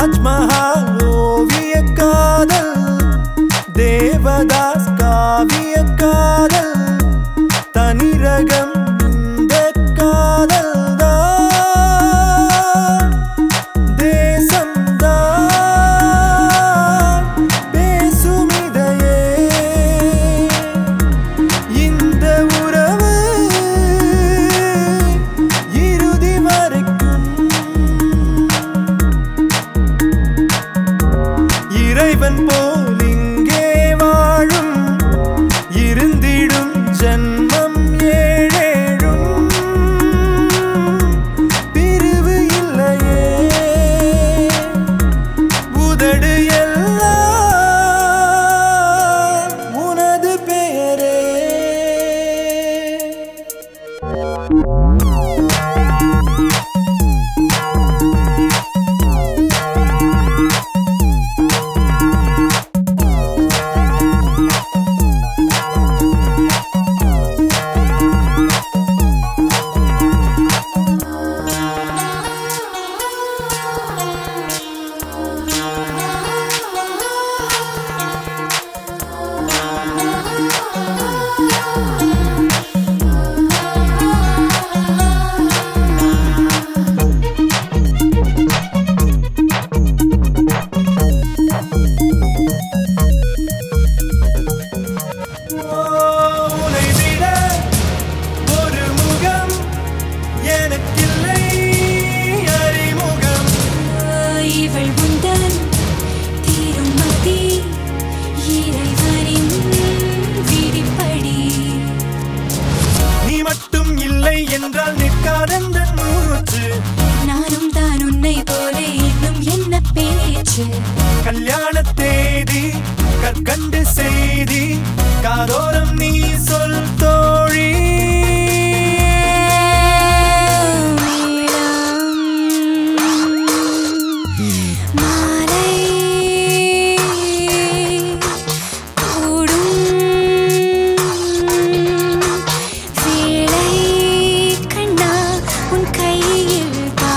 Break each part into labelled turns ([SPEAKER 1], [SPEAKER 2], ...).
[SPEAKER 1] தாஜ்மஹால் ஓவிய காதல் தேவதாஸ் காவிய காதல் தனி ரகம் இந்த காதல் தான் தேசம்தான் பேசும் இதையே இந்த உறவு இறுதி வரைக்கும் இறைவன் போல் இங்கே வாழும் இருந்திடும் ஜன்மம் ஏழேழும் பிரிவு இல்லையே உதடு எல்லாம் உனது பெயரே உனை விட ஒரு முகம் எனக்கில்லை அறிமுகம்
[SPEAKER 2] இவள் உந்தன் திருமதி இறைவனின் விதிப்படி
[SPEAKER 1] நீ மட்டும் இல்லை என்றால் நிற்காதெந்த மூச்சு
[SPEAKER 2] நானும் தான் உன்னை போல இன்னும் என்ன பேச்சு
[SPEAKER 1] கல்யாண தேதி கற்கண்டு செய்தி காதோரம் நீ சொல் தோழி
[SPEAKER 2] மாலை கூடும் வேளை கண்ணா உன் கையில் பா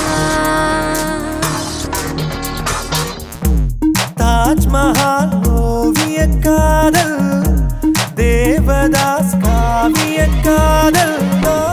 [SPEAKER 1] தாஜ்மஹால் ஓவிய காதல் தேவதாஸ் காவிய காதல் தான்.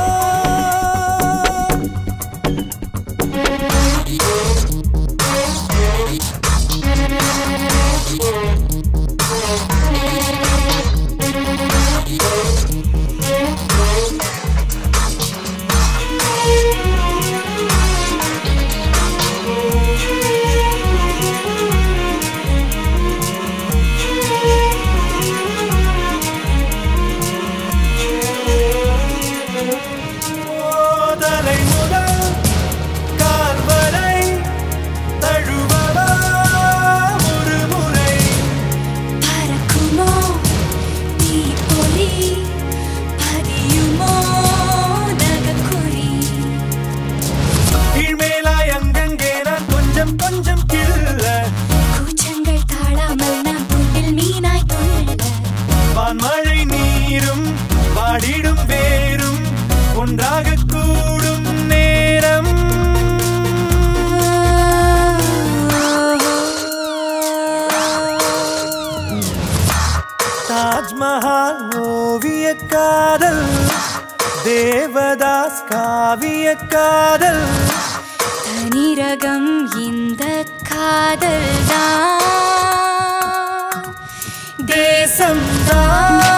[SPEAKER 1] தலை முதல் கால் வரை தழுவவா ஒரு முறை
[SPEAKER 2] பறக்குமோ தீப்பொறி பதியுமோ நகக்குறி
[SPEAKER 1] கீழ்மேலாய் அங்கங்கே நான் கொஞ்சம் கொஞ்சம் கிள்ள
[SPEAKER 2] கூச்சங்கள் தாழாமல் நான் துண்டில் மீனாய் துள்ள
[SPEAKER 1] வான்மழை நீரும் வாடிடும் வேரும் ஒன்றாக கூடும் நேரம் தாஜ்மஹால் ஓவிய காதல் தேவதாஸ் காவிய காதல்
[SPEAKER 2] தனிரகம் இந்த காதல் தான்
[SPEAKER 1] தேசம்தான்